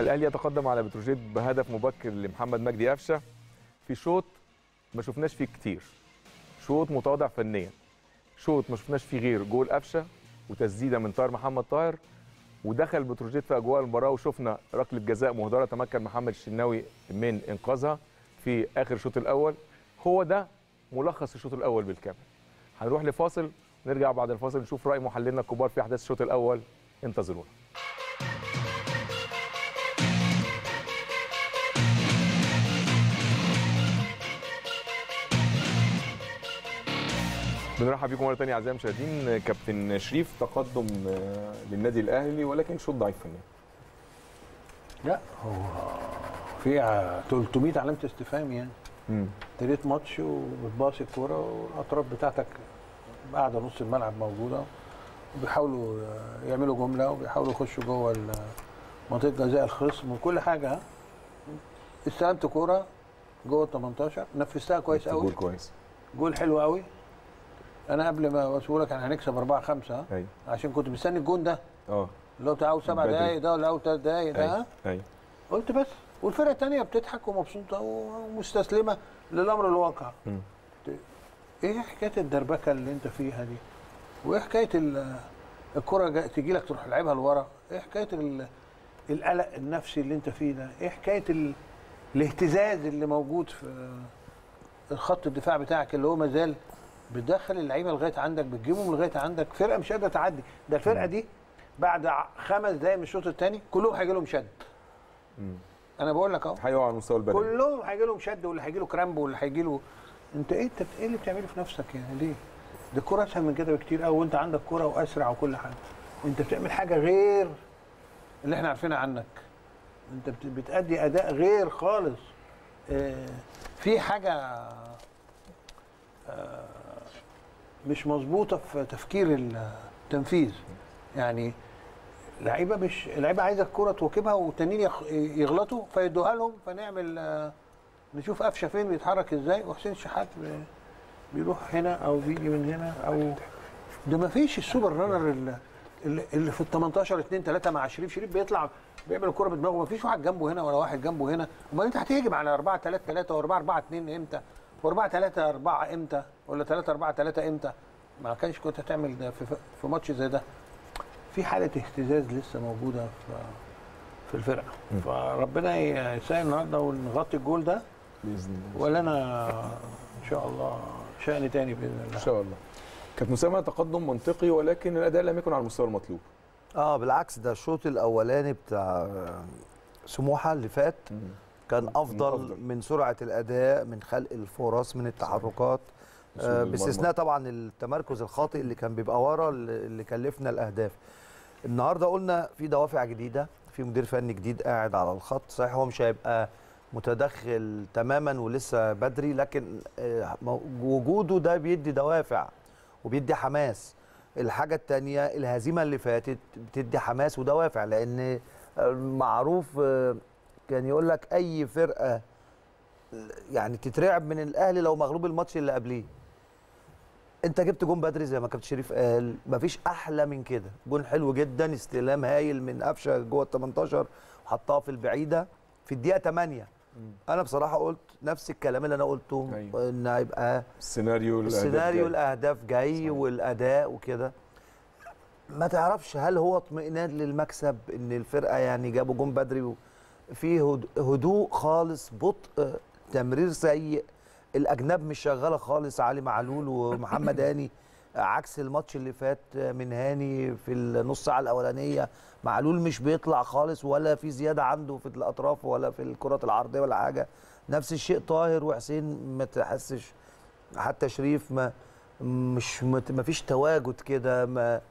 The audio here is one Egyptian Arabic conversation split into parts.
الاهلي يتقدم على بتروجيت بهدف مبكر لمحمد مجدي قفشه في شوط ما شفناش فيه كتير شوط متواضع فنيا شوط ما شفناش فيه غير جول قفشه وتسديده من طاهر محمد طاهر ودخل بتروجيت في اجواء المباراه وشفنا ركله جزاء مهدره تمكن محمد الشناوي من انقاذها في اخر الشوط الاول هو ده ملخص الشوط الاول بالكامل هنروح لفاصل ونرجع بعد الفاصل نشوف راي محللنا الكبار في احداث الشوط الاول انتظرونا بنرحب بيكم مره ثانيه اعزائي المشاهدين كابتن شريف تقدم آه، للنادي الاهلي ولكن شوط ضعيف فنيا لا هو في ع- 300 علامه استفهام يعني مم. ابتديت ماتش وبتباصي الكوره والاطراف بتاعتك قاعده نص الملعب موجوده وبيحاولوا يعملوا جمله وبيحاولوا يخشوا جوه ال- منطقه جزاء الخصم وكل حاجه استلمت كوره جوه ال 18 نفذتها كويس قوي جول كويس جول حلو قوي انا قبل ما بقول لك احنا هنكسب 4 5 ايوه عشان كنت مستني الجون ده اه اللي هو بتاع اول سبع بدري. دقايق ده ولا اول ثلاث دقايق ده ها؟ ايوه ايوه قلت بس والفرقه الثانيه بتضحك ومبسوطه ومستسلمه للامر الواقع مم. ايه حكايه الدربكه اللي انت فيها دي وايه حكايه ال- الكره جا- تيجي لك تروح لعبها لورا ايه حكايه ال- القلق النفسي اللي انت فيه ده ايه حكايه ال... الاهتزاز اللي موجود في خط الدفاع بتاعك اللي هو مازال بتدخل اللعيبه لغايه عندك بتجيبهم لغايه عندك فرقه مش قادره تعدي ده الفرقه دي بعد ع- خمس دقايق من الشوط الثاني كلهم هيجي لهم شد مم. انا بقول لك اهو هيقع على المستوى البدني كلهم هيجي لهم شد واللي هيجي له كرامب واللي هيجي له انت ايه انت ايه اللي بتعمله في نفسك يعني ليه؟ ده الكوره اسهل من كده بكتير قوي وانت عندك كوره واسرع وكل حاجه انت بتعمل حاجه غير اللي احنا عارفينها عنك انت بت- بتأدي اداء غير خالص اه في حاجه اه مش مظبوطه في تفكير التنفيذ يعني لعيبه مش لعيبه عايزه الكوره تواكبها والتانيين يخ- يغلطوا فيدوها لهم فنعمل آه، نشوف قفشه فين بيتحرك ازاي وحسين شحات بي- بيروح هنا او بيجي من هنا او ده ما فيش السوبر رانر اللي, اللي- اللي في ال 18 2 3 مع شريف شريف بيطلع بيعمل الكوره بدماغه ما فيش واحد جنبه هنا ولا واحد جنبه هنا امال انت هتهجم على 4 3 3 و4 4 2 امتى و4 3 4 امتى ولا 3 4 3 امتى ما كانش كنت هتعمل ده في, في ماتش زي ده في حاله اهتزاز لسه موجوده في في الفرقه فربنا يسهل النهارده ونغطي الجول ده باذن الله ولا انا ان شاء الله شأن تاني باذن الله ان شاء الله كانت مساهمه تقدم منطقي ولكن الاداء لم يكن على المستوى المطلوب اه بالعكس ده الشوط الاولاني بتاع سموحه اللي فات كان افضل, أفضل. من سرعه الاداء من خلق الفرص من التحركات وصول آه للمرمى. باستثناء طبعا التمركز الخاطئ اللي كان بيبقى ورا اللي اللي كلفنا الاهداف النهارده قلنا في دوافع جديده في مدير فني جديد قاعد على الخط صحيح هو مش هيبقى متدخل تماما ولسه بدري لكن آه، مو- وجوده ده بيدي دوافع وبيدي حماس الحاجة التانية الهزيمة اللي فاتت بتدي حماس ودوافع لأن معروف آه، كان يقول لك أي فرقة يعني تترعب من الأهلي لو مغلوب الماتش اللي قبليه انت جبت جون بدري زي ما كابتن شريف قال مفيش احلى من كده جون حلو جدا استلام هايل من قفشه جوه ال 18 وحطها في البعيده في الدقيقه 8 انا بصراحه قلت نفس الكلام اللي انا قلته أيوة. ان هيبقى السيناريو الأهداف السيناريو جاي. الاهداف جاي صحيح. والاداء وكده ما تعرفش هل هو اطمئنان للمكسب ان الفرقه يعني جابوا جون بدري و- في هد- هدوء خالص بطء تمرير سيء الاجناب مش شغاله خالص علي معلول ومحمد هاني عكس الماتش اللي فات من هاني في النص ساعه الاولانيه معلول مش بيطلع خالص ولا في زياده عنده في الاطراف ولا في الكرات العرضيه ولا حاجه نفس الشيء طاهر وحسين ما تحسش حتى شريف ما مش ما فيش تواجد كده ما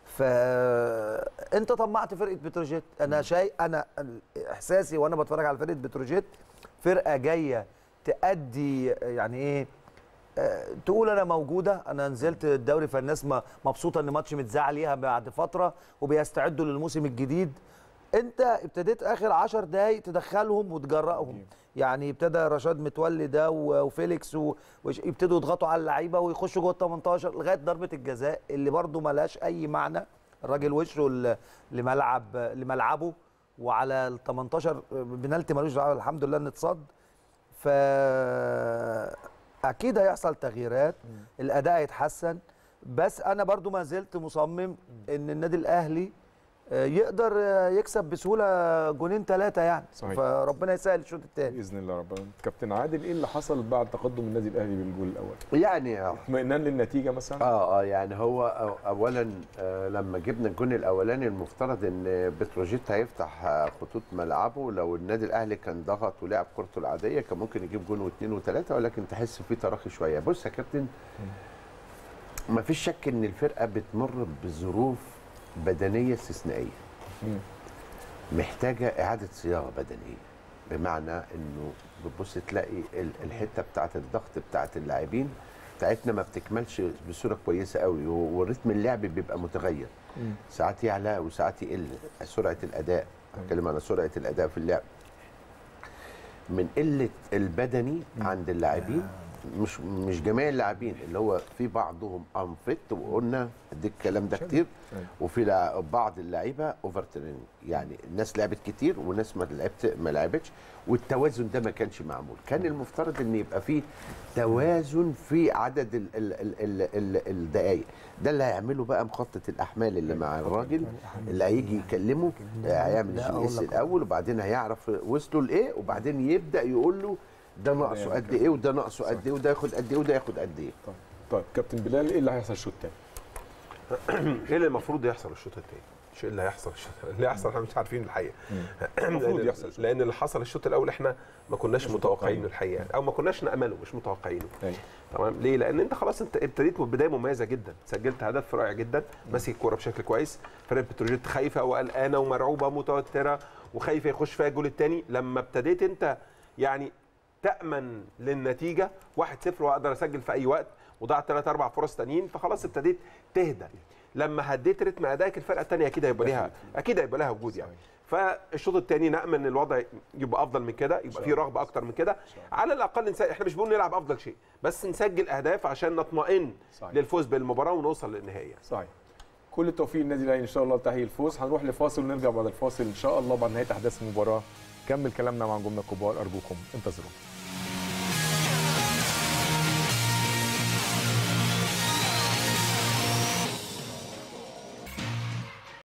فانت طمعت فرقه بتروجيت انا شايف انا احساسي وانا بتفرج على فرقه بتروجيت فرقه جايه تأدي يعني ايه آه، تقول انا موجوده انا نزلت الدوري فالناس م- مبسوطه ان ماتش متذاع ليها بعد فتره وبيستعدوا للموسم الجديد انت ابتديت اخر عشر دقايق تدخلهم وتجرأهم يعني ابتدى رشاد متولي ده و- وفيليكس و- وش- يبتدوا يضغطوا على اللعيبه ويخشوا جوه ال 18 لغايه ضربه الجزاء اللي برده ملهاش اي معنى الراجل وشه ل- لملعب لملعبه وعلى ال 18 بنالتي ملوش دعوه الحمد لله ان اتصد ف اكيد هيحصل تغييرات الاداء هيتحسن بس انا برضو ما زلت مصمم ان النادي الاهلي آه، يقدر آه، يكسب بسهوله جونين ثلاثه يعني صحيح. فربنا يسهل الشوط الثاني باذن الله ربنا كابتن عادل ايه اللي حصل بعد تقدم النادي الاهلي بالجول الاول يعني اطمئنان للنتيجه مثلا اه اه يعني هو أو- اولا آه لما جبنا الجون الاولاني المفترض ان بتروجيت هيفتح آه، خطوط ملعبه لو النادي الاهلي كان ضغط ولعب كورته العاديه كان ممكن يجيب جون واثنين وثلاثه ولكن تحس فيه تراخي شويه بص يا كابتن ما فيش شك ان الفرقه بتمر بظروف بدنيه استثنائيه مم. محتاجه اعاده صياغه بدنيه بمعنى انه بتبص تلاقي ال- الحته بتاعه الضغط بتاعه اللاعبين بتاعتنا ما بتكملش بصوره كويسه قوي و- ورتم اللعب بيبقى متغير مم. ساعات يعلى وساعات يقل سرعه الاداء اتكلم على سرعه الاداء في اللعب من قله البدني عند اللاعبين مش مش جميع اللاعبين اللي هو في بعضهم انفت وقلنا دي الكلام ده كتير أيوة. وفي لع- بعض اللعيبه اوفر تريننج يعني الناس لعبت كتير وناس ما لعبت ما لعبتش والتوازن ده ما كانش معمول كان المفترض ان يبقى فيه توازن في عدد ال- ال- ال- ال- ال- الدقائق ده اللي هيعمله بقى مخطط الاحمال اللي مع الراجل اللي هيجي يكلمه آه، هيعمل لا، جي أقول اس لك. الاول وبعدين هيعرف وصلوا لايه وبعدين يبدا يقول له ده ناقصه قد ايه وده ناقصه قد ايه وده ياخد قد ايه وده ياخد قد ايه طيب طيب كابتن بلال ايه اللي هيحصل الشوط الثاني ايه اللي المفروض يحصل الشوط الثاني؟ مش ايه اللي هيحصل الشوط اللي هيحصل احنا مش عارفين الحقيقه المفروض لأن- يحصل شوط. لان اللي حصل الشوط الاول احنا ما كناش مش متوقعينه متوقعينه. الحقيقه او ما كناش نامله مش متوقعينه أيوة. تمام ليه؟ لان انت خلاص انت ابتديت بدايه مميزه جدا سجلت هدف رائع جدا ماسك الكوره بشكل كويس فرقه بتروجيت خايفه وقلقانه ومرعوبه متوتره وخايفه يخش فيها الجول الثاني لما ابتديت انت يعني تامن للنتيجه 1-0 واقدر اسجل في اي وقت وضاعت ثلاث اربع فرص تانيين فخلاص ابتديت تهدى لما هديت رتم ادائك الفرقه الثانيه اكيد هيبقى ليها اكيد هيبقى لها وجود يعني فالشوط الثاني نامن ان الوضع يبقى افضل من كده يبقى فيه رغبه اكتر من كده على الاقل نس... احنا مش بنقول نلعب افضل شيء بس نسجل اهداف عشان نطمئن صحيح. للفوز بالمباراه ونوصل للنهايه صحيح كل التوفيق للنادي الاهلي ان شاء الله لتحقيق الفوز هنروح لفاصل ونرجع بعد الفاصل ان شاء الله بعد نهايه احداث المباراه كمل كلامنا مع نجومنا الكبار ارجوكم انتظرونا